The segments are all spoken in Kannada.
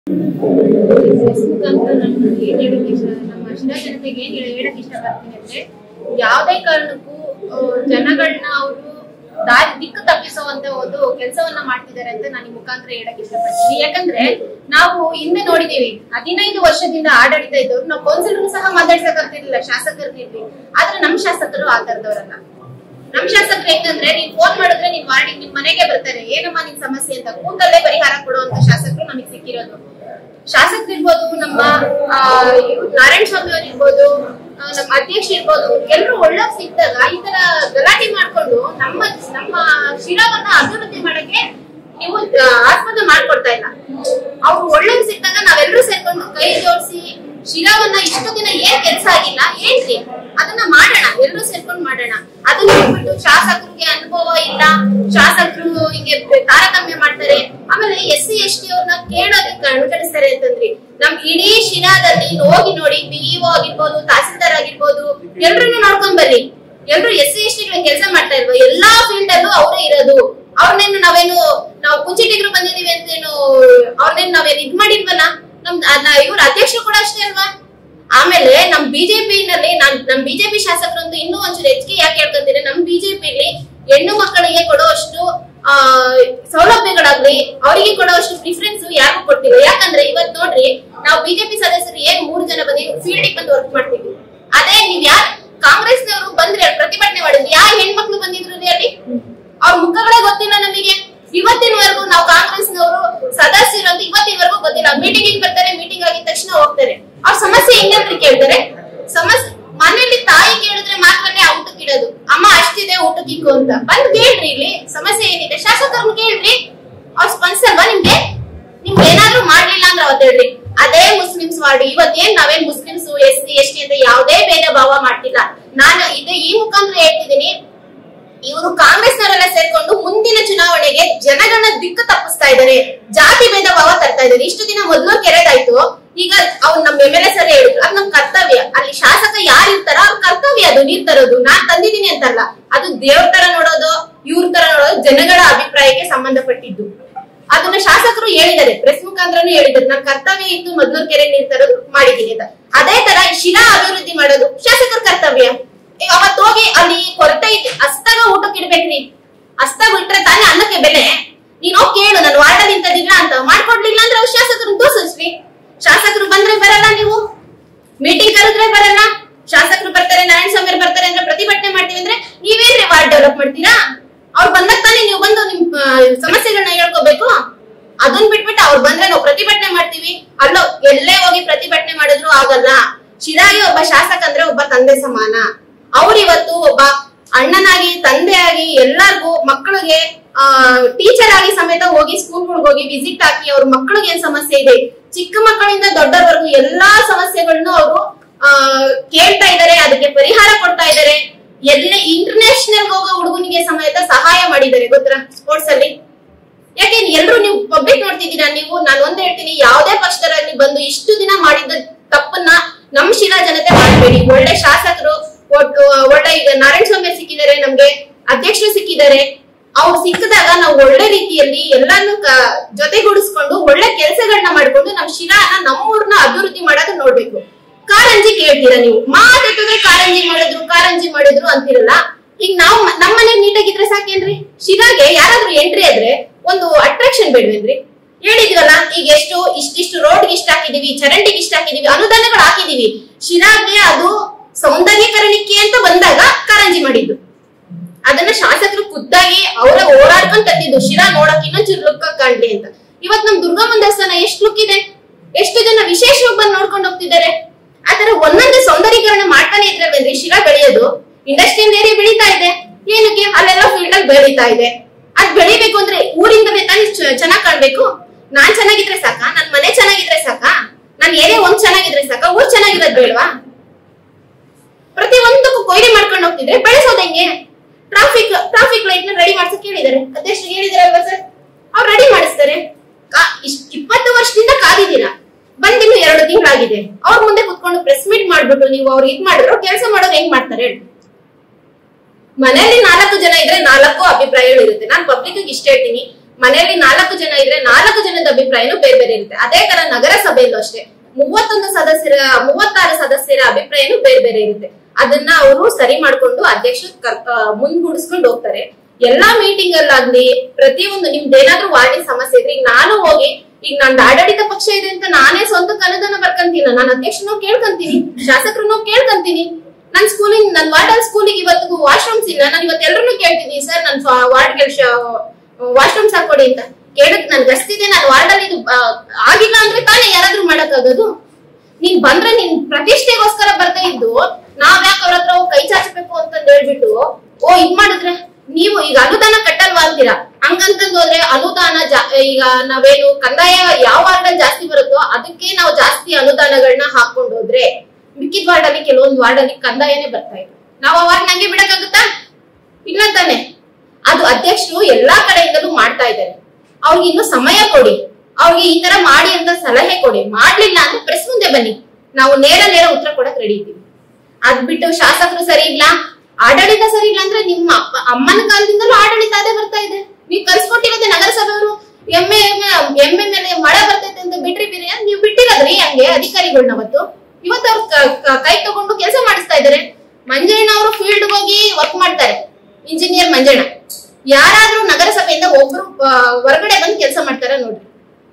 ಫೇಸ್ಬುಕ್ ಅಂತ ನಾನು ಏನ್ ಹೇಳಕ್ ಇಷ್ಟ ನಮ್ಮ ಶಿರಾ ಜನತೆಗೆ ಏನ್ ಹೇಳ- ಹೇಳಕ್ ಇಷ್ಟಪಡ್ತೀನಿ ಅಂದ್ರೆ ಯಾವ್ದೇ ಕಾರಣಕ್ಕೂ ಆ, ಜನಗಳನ್ನ ಅವರು ದಾರಿ ದಿಕ್ಕು ತಪ್ಪಿಸುವಂತ ಒಂದು ಕೆಲಸವನ್ನ ಮಾಡ್ತಿದ್ದಾರೆ ಅಂತ ನಾನು ಈ ಮುಖಾಂತರ ಹೇಳಕ್ ಇಷ್ಟಪಡ್ತೀನಿ ಯಾಕಂದ್ರೆ ನಾವು ಹಿಂದೆ ನೋಡಿದೀವಿ ಹದಿನೈದು ವರ್ಷದಿಂದ ಆಡಳಿತ ಇದ್ದವ್ರು ನಾವು ಕೌನ್ಸಿಲರ್ ಸಹ ಮಾತಾಡ್ಸಕ್ ಆಗ್ತಿರ್ಲಿಲ್ಲ ಶಾಸಕರನ್ನಿರ್ಲಿ ಆದ್ರೆ ನಮ್ ಶಾಸಕರು ಆ ತರದವರಲ್ಲ ನಮ್ ಶಾಸಕರು ಹೆಂಗಂದ್ರೆ ನೀನ್ ಫೋನ್ ಮಾಡಿದ್ರೆ ನೀನ್ ವಾರ್ಡಿಗೆ ನಿಮ್ ಮನೆಗೆ ಬರ್ತಾರೆ ಏನಮ್ಮ ನಿನ್ ಸಮಸ್ಯೆ ಅಂತ ಕೂತಲ್ಲೇ ಪರಿಹಾರ ಕೊಡುವಂತ ಶಾಸಕರು ನಮಗೆ ಸಿಕ್ಕಿರೋದು ಶಾಸಕರು ಇರ್ಬೋದು ನಮ್ಮ ಆ, ಇವ್ರು ನಾರಾಯಣ ಸ್ವಾಮಿ ಅವ್ರು ಇರ್ಬೋದು ಆ, ನಮ್ಮ ಅಧ್ಯಕ್ಷ ಇರ್ಬೋದು ಎಲ್ರು ಒಳ್ಳೋಗ್ ಸಿಕ್ಕಿದಾಗ ಈ ತರ ಗಲಾಟೆ ಮಾಡ್ಕೊಂಡು ನಮ್ಮ ನಮ್ಮ ಶಿರಾವನ್ನ ಅಭಿವೃದ್ಧಿ ಮಾಡಕ್ಕೆ ನೀವು ಆ, ಆಸ್ಪದ ಮಾಡ್ಕೊಡ್ತಾ ಇಲ್ಲ ಅವ್ರು ಒಳ್ಳೋಗ್ ಸಿಕ್ಕಿದಾಗ ನಾವೆಲ್ಲರೂ ಸೇರ್ಕೊಂಡು ಕೈ ಜೋಡಿಸಿ ಶಿರಾವನ್ನ ಇಷ್ಟು ದಿನ ಏನ್ ಕೆಲಸ ಆಗಿಲ್ಲ ಏನ್ರಿ ಅದನ್ನ ಮಾಡೋಣ ಎಲ್ರು ಸೇರ್ಕೊಂಡು ಮಾಡೋಣ ಅದನ್ನ ಬಿಟ್ಬಿಟ್ಟು ಶಾಸಕರಿಗೆ ಅನುಭವ ಇಲ್ಲ ಶಾಸಕರು ಹಿಂಗೆ ತಾರತಮ್ಯ ಮಾಡ್ತಾರೆ ಆಮೇಲೆ ಎಸ್ ಸಿ ಎಸ್ ಟಿ ಅವ್ರನ್ನ ಕೇಳೋದಕ್ಕೆ ಅನುಕರಿಸ್ತಾರೆ ಅಂತಂದ್ರಿ ನಮ್ ಇಡೀ ಶಿರಾದಲ್ಲಿ ಹೋಗಿ ನೋಡಿ ಬಿಇಒ ಆಗಿರ್ಬೋದು ತಹಸೀಲ್ದಾರ್ ಆಗಿರ್ಬೋದು ಎಲ್ರನ್ನೂ ನೋಡ್ಕೊಂಡ್ ಬರ್ರಿ ಎಲ್ರು ಎಸ್ ಸಿ ಎಸ್ ಟಿ ಕೆಲಸ ಮಾಡ್ತಾ ಇಲ್ವಾ ಎಲ್ಲಾ ಫೀಲ್ಡ್ ಅಲ್ಲೂ ಅವರೇ ಇರೋದು ಅವ್ರನ್ನೇನು ನಾವೇನು ನಾವು ಕುಂಚಿಟಿಗರು ಬಂದಿದೀವಿ ಅಂತೇನು ಅವ್ರನ್ನೇನು ನಾವೇನು ಇದ್ ಮಾಡಿಲ್ವಲ್ಲ ನಮ್ ಇವ್ರ ಅಧ್ಯಕ್ಷರು ಕೂಡ ಅಷ್ಟೇ ಅಲ್ವಾ ಆಮೇಲೆ ನಮ್ ಬಿಜೆಪಿ ನಲ್ಲಿ ನಾನ್ ನಮ್ ಬಿಜೆಪಿ ಶಾಸಕರಂತೂ ಇನ್ನೂ ಒಂಚೂರು ಹೆಚ್ಚಿಗೆ ಯಾಕೆ ಹೇಳ್ಕೊಂತೀನಿ ನಮ್ ಬಿಜೆಪಿಲಿ ಹೆಣ್ಣು ಮಕ್ಕಳಿಗೆ ಕೊಡುವಷ್ಟು ಆ ಸೌಲಭ್ಯಗಳಾಗ್ಲಿ ಅವರಿಗೆ ಕೊಡುವಷ್ಟು ಪ್ರಿಫರೆನ್ಸ್ ಯಾರಿಗೂ ಕೊಡ್ತಿಲ್ಲ ಯಾಕಂದ್ರೆ ಇವತ್ ನೋಡ್ರಿ ನಾವು ಬಿಜೆಪಿ ಸದಸ್ಯರು ಏನ್ ಮೂರು ಜನ ಬಂದಿ ಫೀಲ್ಡ್ ಬಂದು ವರ್ಕ್ ಮಾಡ್ತೀವಿ ಅದೇ ನೀವ್ ಯಾರ್ ಕಾಂಗ್ರೆಸ್ನವರು ಬಂದ್ರೆ ಅಲ್ಲಿ ಪ್ರತಿಭಟನೆ ಮಾಡಿದ್ರಿ ಯಾವ ಹೆಣ್ಮಕ್ಳು ಬಂದಿದ್ರು ರೀ ಅಲ್ಲಿ ಅವ್ರ ಮುಖಗಳೇ ಗೊತ್ತಿಲ್ಲ ನಮಗೆ ಇವತ್ತಿನವರೆಗೂ ನಾವು ಕಾಂಗ್ರೆಸ್ನವರು ಸದಸ್ಯರು ಅಂತ ಇವತ್ತಿನವರೆಗೂ ಗೊತ್ತಿಲ್ಲ ಮೀಟಿಂಗ್ ಬರ್ತಾರೆ ಮೀಟಿಂಗ್ ಆಗಿದ ತಕ್ಷಣ ಹೋಗ್ತಾರೆ ಅವ್ರ ಸಮಸ್ಯೆ ಹೆಂಗಂದ್ರೆ ಕೇಳ್ತಾರೆ ಸಮಸ್ಯೆ ಮನೇಲಿ ತಾಯಿ ಕೇಳಿದ್ರೆ ಮಾತ್ರನೇ ಆ ಊಟಕ್ಕೆ ಇಡೋದು ಅಮ್ಮ ಅಷ್ಟಿದೆ ಊಟಕ್ಕೆ ಇಕ್ಕು ಅಂತ ಬಂದ್ ಕೇಳ್ರಿ ಇಲ್ಲಿ ಸಮಸ್ಯೆ ಏನಿದೆ ಶಾಸಕರನ್ನ ಕೇಳ್ರಿ ಅವ್ರ ಸ್ಪಂದಿಸಲ್ವಾ ನಿಮ್ಗೆ ನಿಮ್ಗೆ ಏನಾದ್ರೂ ಮಾಡ್ಲಿಲ್ಲ ಅಂದ್ರೆ ಅವತ್ತು ಹೇಳ್ರಿ ಅದೇ ಮುಸ್ಲಿಮ್ಸ್ ವಾರ್ಡ್ ಇವತ್ತೇನ್ ನಾವೇನ್ Muslims S C S T ಅಂತ ಯಾವುದೇ ಭೇದ ಭಾವ ಮಾಡ್ತಿಲ್ಲ ನಾನು ಇದು ಈ ಮುಖಾಂತರ ಹೇಳ್ತಿದ್ದೀನಿ ಇವರು ಕಾಂಗ್ರೆಸ್ನವರೆಲ್ಲ ಸೇರ್ಕೊಂಡು ಮುಂದಿನ ಚುನಾವಣೆಗೆ ಜನಗಳನ್ನ ದಿಕ್ಕು ತಪ್ಪಿಸ್ತಾ ಇದ್ದಾರೆ ಜಾತಿ ಭೇದ ಭಾವ ತರ್ತಾ ಇದ್ದಾರೆ ಇಷ್ಟು ದಿನ ಮೊದಲು ಕೆರೆದಾಯ್ತು ಈಗ ಅವ್ರು ನಮ್ ಎಮ್ ಎಲ್ ಎ ಸರ್ ಹೇಳಿದ್ರು ಅದು ನಮ್ ಕರ್ತವ್ಯ ಅಲ್ಲಿ ಶಾಸಕ ಯಾರು ಇರ್ತಾರ ಅವ್ರ ಕರ್ತವ್ಯ ಅದು ನೀರ್ ತರೋದು ನಾನ್ ತಂದಿದ್ದೀನಿ ಅಂತಲ್ಲ ಅದು ದೇವ್ರ ತರ ನೋಡೋದು ಇವ್ರ ತರ ನೋಡೋದು ಜನಗಳ ಅಭಿಪ್ರಾಯಕ್ಕೆ ಸಂಬಂಧಪಟ್ಟಿದ್ದು ಅದನ್ನ ಶಾಸಕರು ಹೇಳಿದ್ದಾರೆ ಪ್ರೆಸ್ ಮುಖಾಂತರನು ಹೇಳಿದ್ದಾರೆ ನನ್ನ ಕರ್ತವ್ಯ ಇತ್ತು ಮೊದ್ಲೂರ್ ಕೆರೆ ನೀರ್ ತರೋದು ಮಾಡಿದ್ದೀನಿ ಅಂತ ಅದೇ ತರ ಶಿರಾ ಅಭಿವೃದ್ಧಿ ಮಾಡೋದು ಶಾಸಕರ ಕರ್ತವ್ಯ ಈಗ ಅವತ್ ಹೋಗಿ ಅಲ್ಲಿ ಕೊರತೆ ಐತಿ ಅಸ್ತಾಗ ಊಟಕ್ಕೆ ಇಡ್ಬೇಕ್ರಿ ಅಸ್ತಾಗ ಇಟ್ರೆ ತಾನೇ ಅನ್ನಕ್ಕೆ ಬೆಲೆ ನೀನ್ ಹೋಗ್ ಕೇಳು ನಾನು ವಾರ್ಡಲ್ಲಿ ಇಂತದಿಲ್ಲ ಅಂತ ಮಾಡ್ಕೊಡ್ಲಿಲ್ಲ ಅಂದ್ರೆ ಅವ್ರು ಶಾಸಕರನ್ನ ತೋರಿಸ್ರಿ ಶಾಸಕರು ಬಂದ್ರೆ ಬರಲ್ಲ ನೀವು ಮೀಟಿಂಗ್ ಕರೆದ್ರೆ ಬರಲ್ಲ ಶಾಸಕರು ಬರ್ತಾರೆ ನಾರಾಯಣ ಸ್ವಾಮಿ ಬರ್ತಾರೆ ಅಂದ್ರೆ ಪ್ರತಿಭಟನೆ ಮಾಡ್ತೀವಿ ಅಂದ್ರೆ ನೀವೇನ್ರಿ ವಾರ್ಡ್ ಡೆವಲಪ್ ಮಾಡ್ತೀರಾ ಅವ್ರು ಬಂದಾಗ ತಾನೇ ನೀವು ಬಂದು ನಿಮ್ ಆ, ಸಮಸ್ಯೆಗಳನ್ನ ಹೇಳ್ಕೋಬೇಕು ಅದನ್ನ ಬಿಟ್ಬಿಟ್ಟು ಅವ್ರು ಬಂದ್ರೆ ನಾವು ಪ್ರತಿಭಟನೆ ಮಾಡ್ತೀವಿ ಅಲ್ಲೋ ಎಲ್ಲೇ ಹೋಗಿ ಪ್ರತಿಭಟನೆ ಮಾಡಿದ್ರು ಆಗಲ್ಲ ಶಿರಾಗಿ ಒಬ್ಬ ಶಾಸಕ ಅಂದ್ರೆ ಒಬ್ಬ ತಂದೆ ಸಮಾನ ಅವ್ರು ಇವತ್ತು ಒಬ್ಬ ಅಣ್ಣನಾಗಿ ತಂದೆಯಾಗಿ ಎಲ್ಲಾರ್ಗೂ ಮಕ್ಕಳಿಗೆ ಆ ಟೀಚರ್ ಆಗಿ ಸಮೇತ ಹೋಗಿ ಸ್ಕೂಲ್ಗಳಿಗೆ ಹೋಗಿ ವಿಸಿಟ್ ಹಾಕಿ ಅವ್ರ ಮಕ್ಕಳಿಗೆ ಏನ್ ಸಮಸ್ಯೆ ಇದೆ ಚಿಕ್ಕ ಮಕ್ಕಳಿಂದ ದೊಡ್ಡವರೆಗೂ ಎಲ್ಲಾ ಸಮಸ್ಯೆಗಳನ್ನು ಅವರು ಆ ಕೇಳ್ತಾ ಇದ್ದಾರೆ ಅದಕ್ಕೆ ಪರಿಹಾರ ಕೊಡ್ತಾ ಇದ್ದಾರೆ ಎಲ್ಲೇ ಇಂಟರ್ನ್ಯಾಷನಲ್ ಹೋಗೋ ಹುಡುಗನಿಗೆ ಸಮೇತ ಸಹಾಯ ಮಾಡಿದ್ದಾರೆ ಗೊತ್ತಾ ಸ್ಪೋರ್ಟ್ಸ್ ಅಲ್ಲಿ ಯಾಕೆ ಎಲ್ರು ನೀವು ಪಬ್ಲಿಕ್ ನೋಡ್ತಿದ್ದೀರಾ ನೀವು ನಾನು ಒಂದ್ ಹೇಳ್ತೀನಿ ಯಾವುದೇ ಪಕ್ಷದಲ್ಲಿ ಬಂದು ಇಷ್ಟು ದಿನ ಮಾಡಿದ ತಪ್ಪನ್ನ ನಮ್ ಶಿರಾ ಜನತೆ ಮಾಡಬೇಡಿ ಒಳ್ಳೆ ಶಾಸಕರು ಒಟ್ಟು ಒಳ್ಳೆ ಈಗ ನಾರಾಯಣ ಸ್ವಾಮಿ ಸಿಕ್ಕಿದ್ದಾರೆ ನಮ್ಗೆ ಅಧ್ಯಕ್ಷರು ಸಿಕ್ಕಿದ್ದಾರೆ ಅವ್ರು ಸಿಕ್ಕಿದಾಗ ನಾವು ಒಳ್ಳೆ ರೀತಿಯಲ್ಲಿ ಎಲ್ಲಾನು ಕ- ಜೊತೆಗೂಡಿಸ್ಕೊಂಡು ಒಳ್ಳೆ ಕೆಲಸಗಳನ್ನ ಮಾಡ್ಕೊಂಡು ನಮ್ ಶಿರಾನ ನಮ್ಮೂರ್ನ ಅಭಿವೃದ್ಧಿ ಮಾಡೋದು ನೋಡ್ಬೇಕು ಕಾರಂಜಿ ಕೇಳ್ತೀರಾ ನೀವು ಮಾತಾಡಿದ್ರೆ ಕಾರಂಜಿ ಮಾಡಿದ್ರು ಕಾರಂಜಿ ಮಾಡಿದ್ರು ಅಂತಿರಲ್ಲ ಈಗ ನಾವು ನಮ್ಮ ಮನೆ ನೀಟಾಗಿದ್ರೆ ಸಾಕೇನ್ರಿ ಶಿರಾಗೆ ಯಾರಾದ್ರೂ ಎಂಟ್ರಿ ಆದ್ರೆ ಒಂದು ಅಟ್ರಾಕ್ಷನ್ ಬೇಡ್ವೇನ್ರಿ ಹೇಳಿದ್ವಲ್ಲ ಈಗ ಎಷ್ಟು ಇಷ್ಟಿಷ್ಟು ರೋಡ್ ಇಷ್ಟ ಹಾಕಿದೀವಿ ಚರಂಡಿಗೆ ಇಷ್ಟ ಹಾಕಿದೀವಿ ಅನುದಾನಗಳು ಹಾಕಿದೀವಿ ಶಿರಾಗೆ ಅದು ಸೌಂದರ್ಯೀಕರಣಕ್ಕೆ ಅಂತ ಬಂದಾಗ ಕಾರಂಜಿ ಮಾಡಿದ್ದು ಅದನ್ನ ಶಾಸಕರು ಖುದ್ದಾಗಿ ಅವರ ಓಡಾಡ್ಕೊಂಡ್ ತಂದಿದ್ದು ಶಿರಾ ನೋಡಕ್ ಇನ್ನೊಂಚೂರು ಲುಕ್ ಕಾಣ್ಲಿ ಅಂತ ಇವತ್ ನಮ್ ದುರ್ಗಮ್ಮ ದೇವಸ್ಥಾನ ಎಷ್ಟು ಲುಕ್ ಇದೆ ಎಷ್ಟು ಜನ ವಿಶೇಷವಾಗಿ ಬಂದು ನೋಡ್ಕೊಂಡು ಹೋಗ್ತಿದ್ದಾರೆ ಆತರ ಒಂದೊಂದು ಸೌಂದರ್ಯೀಕರಣ ಮಾಡ್ತಾನೆ ಇದ್ರಲ್ವೇನ್ರಿ ಶಿರಾ ಬೆಳೆಯೋದು ಇಂಡಸ್ಟ್ರಿಯಲ್ ಏರಿಯಾ ಬೆಳೀತಾ ಇದೆ ಏನಕ್ಕೆ ಅಲ್ಲೆಲ್ಲ ಫೀಲ್ಡ್ ಅಲ್ಲಿ ಬೆಳೀತಾ ಇದೆ ಅದ್ ಬೆಳಿಬೇಕು ಅಂದ್ರೆ ಊರಿಂದನೇ ತಾನೇ ಚೆನ್ನಾಗ್ ಕಾಣ್ಬೇಕು ನಾನ್ ಚೆನ್ನಾಗಿದ್ರೆ ಸಾಕ ನನ್ ಮನೆ ಚೆನ್ನಾಗಿದ್ರೆ ಸಾಕ ನನ್ ಏರಿಯಾ ಒಂದ್ ಚೆನ್ನಾಗಿದ್ರೆ ಸಾಕ ಊರ್ ಚೆನ್ನಾಗಿರೋದ್ ಬೇಡವಾ ಪ್ರತಿ ಒಂದಕ್ಕೂ ಕೊಯ್ಲಿ ಮಾಡ್ಕೊಂಡು ಹೋಗ್ತಿದ್ರೆ ಬೆಳೆಸೋದ್ ಹೆಂಗೆ ಟ್ರಾಫಿಕ್ ಟ್ರಾಫಿಕ್ ಲೈಟ್ ನ ರೆಡಿ ಮಾಡ್ಸಕ್ ಹೇಳಿದ್ದಾರೆ ಅಧ್ಯಕ್ಷರು ಹೇಳಿದಾರಲ್ವಾ ಸರ್ ಅವ್ರು ರೆಡಿ ಮಾಡಿಸ್ತಾರೆ ಕಾ- ಇಷ್ಟ್ ಇಪ್ಪತ್ತು ವರ್ಷದಿಂದ ಕಾದಿದ್ದೀರಾ ಬಂದಿನ್ನು ಎರಡು ತಿಂಗಳಾಗಿದೆ ಅವ್ರ ಮುಂದೆ ಕುತ್ಕೊಂಡು ಪ್ರೆಸ್ ಮೀಟ್ ಮಾಡ್ಬಿಟ್ಟು ನೀವು ಅವ್ರು ಇದ್ ಮಾಡಿದ್ರು ಕೆಲಸ ಮಾಡೋದು ಹೆಂಗ್ ಮಾಡ್ತಾರೆ ಹೇಳಿ ಮನೆಯಲ್ಲಿ ನಾಲ್ಕು ಜನ ಇದ್ರೆ ನಾಲ್ಕು ಅಭಿಪ್ರಾಯಗಳು ಇರುತ್ತೆ ನಾನ್ ಪಬ್ಲಿಕ್ ಇಷ್ಟ ಹೇಳ್ತೀನಿ ಮನೆಯಲ್ಲಿ ನಾಲ್ಕು ಜನ ಇದ್ರೆ ನಾಲ್ಕು ಜನದ ಅಭಿಪ್ರಾಯನೂ ಬೇರೆ ಬೇರೆ ಇರುತ್ತೆ ಅದೇ ತರ ನಗರಸಭೆಯಲ್ಲೂ ಅಷ್ಟೇ ಮೂವತ್ತೊಂದು ಸದಸ್ಯರ ಮೂವತ್ತಾರು ಸದಸ್ಯರ ಅಭಿಪ್ರಾಯನೂ ಬೇರೆ ಬೇರೆ ಇರುತ್ತೆ ಅದನ್ನ ಅವರು ಸರಿ ಮಾಡ್ಕೊಂಡು ಅಧ್ಯಕ್ಷರು ಕರ್- ಆ, ಮುಂದ್ಗೂಡಿಸ್ಕೊಂಡು ಹೋಗ್ತಾರೆ ಎಲ್ಲಾ ಮೀಟಿಂಗ್ ಅಲ್ಲಾಗ್ಲಿ ಪ್ರತಿಯೊಂದು ನಿಮ್ದು ಏನಾದ್ರೂ ವಾರ್ಡಿನ ಸಮಸ್ಯೆ ಇದ್ರೆ ಈಗ ನಾನು ಹೋಗಿ ಈಗ ನಂದು ಆಡಳಿತ ಪಕ್ಷ ಇದೆ ಅಂತ ನಾನೇ ಸ್ವಂತ ಅನುದಾನ ಬರ್ಕಂತೀನ ನಾನು ಅಧ್ಯಕ್ಷನೂ ಕೇಳ್ಕಂತೀನಿ ಶಾಸಕರನ್ನು ಕೇಳ್ಕಂತೀನಿ ನನ್ ಸ್ಕೂಲಿಂಗ್ ನನ್ ವಾರ್ಡ್ ಅಲ್ಲಿ ಸ್ಕೂಲಿಗೆ ಇವತ್ತು ವಾಶ್ರೂಮ್ಸ್ ಇಲ್ಲ ನಾನು ಇವತ್ತು ಎಲ್ಲರನ್ನೂ ಕೇಳ್ತೀನಿ ಸರ್ ನನ್ ವಾರ್ಡ್ ವಾಶ್ರೂಮ್ಸ್ ಹಾಕೊಡಿ ಅಂತ ಕೇಳಕ್ ನನ್ ಗಸ್ತಿದೆ ನಾನು ವಾರ್ಡ್ ಅಲ್ಲಿ ಇದು ಆ, ಆಗಿಲ್ಲ ಅಂದ್ರೆ ತಾನೇ ಯಾರಾದ್ರೂ ಮಾಡಕ್ಕಾಗೋದು ನೀನ್ ಬಂದ್ರೆ ನಿನ್ ಪ್ರತಿಷ್ಠೆಗೋಸ್ಕರ ಬರ್ತಾ ಇದ್ದು ನಾವ್ ಯಾಕೆ ಅವ್ರ ಹತ್ರ ಹೋಗ್ ಕೈ ಚಾಚಬೇಕು ಅಂತ ಹೇಳ್ಬಿಟ್ಟು ಓ ಇದ್ ಮಾಡಿದ್ರೆ ನೀವು ಈಗ ಅನುದಾನ ಕಟ್ಟಲ್ವಾ ಅಂತೀರಾ ಹಂಗಂತಂದ್ ಹೋದ್ರೆ ಅನುದಾನ ಜಾ- ಈಗ ನಾವೇನು ಕಂದಾಯ ಯಾವ ವಾರ್ಡ್ ಅಲ್ಲಿ ಜಾಸ್ತಿ ಬರುತ್ತೋ ಅದಕ್ಕೆ ನಾವು ಜಾಸ್ತಿ ಅನುದಾನಗಳನ್ನ ಹಾಕೊಂಡು ಹೋದ್ರೆ ಮಿಕ್ಕಿದ ವಾರ್ಡ್ ಅಲ್ಲಿ ಕೆಲವೊಂದು ವಾರ್ಡ್ ಅಲ್ಲಿ ಕಂದಾಯನೇ ಬರ್ತಾ ಇದೆ ನಾವ್ ಆ ವಾರ್ಡ್ ನಂಗೆ ಬಿಡಕ್ಕಾಗುತ್ತಾ ಇಲ್ಲ ತಾನೆ ಅದು ಅಧ್ಯಕ್ಷರು ಎಲ್ಲಾ ಕಡೆಯಿಂದಲೂ ಮಾಡ್ತಾ ಇದ್ದಾರೆ ಅವ್ರಿಗೆ ಇನ್ನು ಸಮಯ ಕೊಡಿ ಅವ್ರಿಗೆ ಈ ತರ ಮಾಡಿ ಅಂತ ಸಲಹೆ ಕೊಡಿ ಮಾಡ್ಲಿಲ್ಲ ಅಂದ್ರೆ ಪ್ರೆಸ್ ಮುಂದೆ ಬನ್ನಿ ನಾವು ನೇರ ನೇರ ಉತ್ತರ ಕೊಡಕ್ ರೆಡಿ ಇದ್ದೀವಿ ಅದ್ ಬಿಟ್ಟು ಶಾಸಕರು ಸರಿ ಇಲ್ಲ ಆಡಳಿತ ಸರಿ ಇಲ್ಲ ಅಂದ್ರೆ ನಿಮ್ಮ ಅಪ್ಪ- ಅಮ್ಮನ ಕಾಲದಿಂದಲೂ ಆಡಳಿತ ಅದೇ ಬರ್ತಾ ಇದೆ ನೀವು ಕಲ್ಸ್ಕೊಟ್ಟಿರೋದೇ ನಗರಸಭೆಯವರು ಎಮ್ಮೆ ಎಮ್ಮೆ ಮೇಲೆ ಮಳೆ ಬರ್ತೈತೆ ಅಂತ ಬಿಟ್ರಿ ಬಿರಿ ನೀವು ಬಿಟ್ಟಿರೋದ್ರಿ ಹಂಗೆ ಅಧಿಕಾರಿಗಳನ್ನ ಅವತ್ತು ಇವತ್ತು ಅವ್ರು ಕ- ಕ- ಕೈ ತಗೊಂಡು ಕೆಲಸ ಮಾಡಿಸ್ತಾ ಇದ್ದಾರೆ ಮಂಜಣ್ಣ ಅವರು ಫೀಲ್ಡ್ ಹೋಗಿ ವರ್ಕ್ ಮಾಡ್ತಾರೆ ಇಂಜಿನಿಯರ್ ಮಂಜಣ್ಣ ಯಾರಾದ್ರೂ ನಗರಸಭೆಯಿಂದ ಒಬ್ರು ಆ, ಹೊರಗಡೆ ಬಂದು ಕೆಲಸ ಮಾಡ್ತಾರ ನೋಡ್ರಿ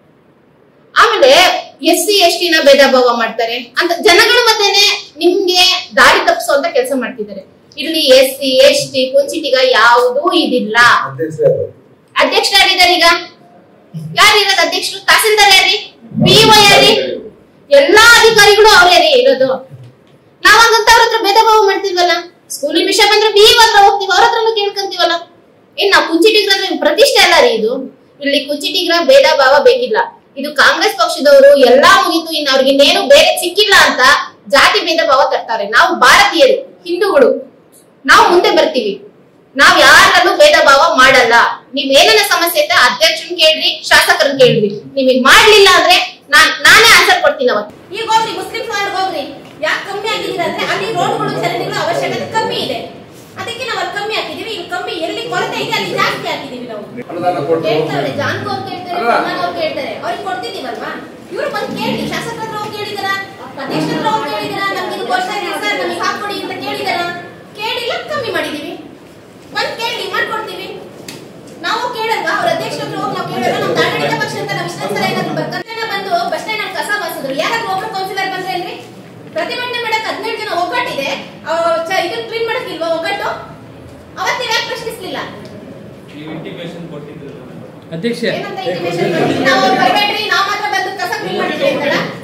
ಆಮೇಲೆ ಎಸ್ ಸಿ ಎಸ್ ಟಿನ ಭೇದ ಭಾವ ಮಾಡ್ತಾರೆ ಅಂತ ಜನಗಳ ಮಧ್ಯೆನೆ ನಿಮ್ಗೆ ದಾರಿ ತಪ್ಪಿಸುವಂತ ಕೆಲಸ ಮಾಡ್ತಿದ್ದಾರೆ ಇಲ್ಲಿ S C S T Kunchitiga ಯಾವುದೂ ಇದಿಲ್ಲ ಅಧ್ಯಕ್ಷರು ಅಧ್ಯಕ್ಷ ಯಾರಿದ್ದಾರೆ ಈಗ ಯಾರು ಇರೋದು ಅಧ್ಯಕ್ಷರು ತಹಸೀಲ್ದಾರ್ ಯಾರಿ ಪಿಒ ಯಾರಿ ಎಲ್ಲಾ ಅಧಿಕಾರಿಗಳು ಅವ್ರೇರಿ ಇರೋದು ನಾವ್ ಹಂಗಂತ ಅವ್ರ ಹತ್ರ ಭೇದ ಭಾವ ಮಾಡ್ತಿಲ್ವಲ್ಲ ಸ್ಕೂಲಿನ ವಿಷಯ ಬಂದ್ರೆ ಬಿ ಹತ್ರ ಹೋಗ್ತೀವಿ ಅವ್ರ ಹತ್ರನು ಕೇಳ್ಕೊಂತೀವಲ್ಲ ಏನ್ ನಾವ್ ಕುಂಚಿಟಿಗ್ರ ಅಂದ್ರೆ ಪ್ರತಿಷ್ಠೆ ಅಲ್ಲ ರೀ ಇದು ಇಲ್ಲಿ ಕುಂಚಿಟಿಗ್ರ ಭೇದ ಭಾವ ಬೇಕಿಲ್ಲ ಇದು ಕಾಂಗ್ರೆಸ್ ಪಕ್ಷದವರು ಎಲ್ಲಾ ಮುಗಿತು ಇನ್ನು ಅವ್ರಿಗೆ ಇನ್ನೇನು ಬೇರೆ ಸಿಕ್ಕಿಲ್ಲ ಅಂತ ಜಾತಿ ಭೇದ ಭಾವ ತರ್ತಾರೆ ನಾವು ಭಾರತೀಯರು ಹಿಂದೂಗಳು ನಾವು ಮುಂದೆ ಬರ್ತೀವಿ ನಾವ್ ಯಾರಲ್ಲೂ ಭೇದ ಭಾವ ಮಾಡಲ್ಲ ನೀವ್ ಏನನ್ನ ಸಮಸ್ಯೆ ಐತೆ ಅಧ್ಯಕ್ಷನ್ ಕೇಳ್ರಿ ಶಾಸಕರನ್ ಕೇಳ್ರಿ ನೀವ್ ಮಾಡ್ಲಿಲ್ಲ ಅಂದ್ರೆ ನಾನ್ ನಾನೇ ಆನ್ಸರ್ ಕೊಡ್ತೀನಿ ಅವತ್ತು ಈಗ ಹೋಗ್ರಿ ಮುಸ್ಲಿಂ ವಾರ್ಡ್ ಹೋಗ್ರಿ ಯಾಕೆ ಕಮ್ಮಿ ಆಗಿದ್ದೀರಾ ಅಂದ್ರೆ ಅಲ್ಲಿ ರೋಡ್ಗಳು ಚರಂಡಿಗಳ ಅವಶ್ಯಕತೆ ಕಮ್ಮಿ ಇದೆ ಅದಕ್ಕೆ ನಾವು ಅಲ್ಲಿ ಕಮ್ಮಿ ಹಾಕಿದೀವಿ ಇಲ್ಲಿ ಕಮ್ಮಿ ಎಲ್ಲಿ ಕೊರತೆ ಇದೆ ಅಲ್ಲಿ ಜಾಸ್ತಿ ಹಾಕಿದೀವಿ ನಾವು ಅನುದಾನ ಕೊಟ್ಟು ಕೇಳ್ತಾರೆ ಜಾನ್ಕೋ ಅವ್ರು ಕೇಳ್ತಾರೆ ಅಲ್ಲ. ಸಲ್ಮಾನ್ ಅವ್ರು ಕೇಳ್ತಾರೆ ಅವ್ರಿಗೆ ಕೊಡ್ತಿದೀವಲ್ವಾ ಇವ್ರು ಬಂದು ಕೇಳಿ ಶಾಸಕರ ಹತ್ರ ಹೋಗಿ ಕೇಳಿದಾರ ಅಧ್ಯಕ್ಷರ ಹತ್ರ ಹೋಗಿ ಕೇಳಿದಾರ ನಮ್ಗೆ ಇದು ವರ್ಷ ಇದೆ ಸರ್ ನಮಗೆ ಹಾಕೊಡಿ ಅಂತ ಕೇಳಿದಾರ ಕೇಳಿಲ್ಲ ಕಮ್ಮಿ ಮಾಡಿದೀವಿ ಬಂದ್ ಕೇಳಿ ಮಾಡ್ಕೊಡ್ತೀವಿ ನಾವು ಕೇಳಲ್ವಾ ಅವ್ರ ಅಧ್ಯಕ್ಷರ ಹತ್ರ ಹೋಗಿ ನಾವು ಕೇಳಲ್ಲ ನಮ್ದು ಆಡಳಿತ ಪಕ್ಷ ಅಂತ ನಾವು ಇಷ್ಟೊಂದ್ ಸಲ ಏನಾದ್ರು ಬರ್ತಾರೆ ಬಂದು ಬಸ್ ಸ್ಟ್ಯಾಂಡ್ ಅಲ್ಲಿ ಕಸ ಬಾರಿಸಿದ್ರು ಯಾರಾದ್ರೂ ಒಬ್ರು ಕೌನ್ಸಿಲರ್ ಬಂದ್ರೆ ಅಲ್ರಿ ಪ್ರತಿಭಟನೆ ಮಾಡಕ್ ಹದಿನೇಳು ಜನ ಒಗ್ಗಟ್ಟಿದೆ ಇದನ್ನ ಕ್ಲೀನ್ ಮಾಡಕ್ಕಿಲ್ವಾ ಒಗ್ಗಟ್ಟು ಅವತ್ತು ಯಾಕೆ ಪ್ರಶ್ನಿಸ್ಲಿಲ್ಲ ನೀವು ಇಂಟಿಮೇಷನ್ ಕೊಟ್ಟಿದ್ರಲ್ಲ ಅಧ್ಯಕ್ಷ ಏನಂತ intimation ಕೊಡ್ತೀವಿ? ನಾವು ಬರ್ಬೇಡ್ರಿ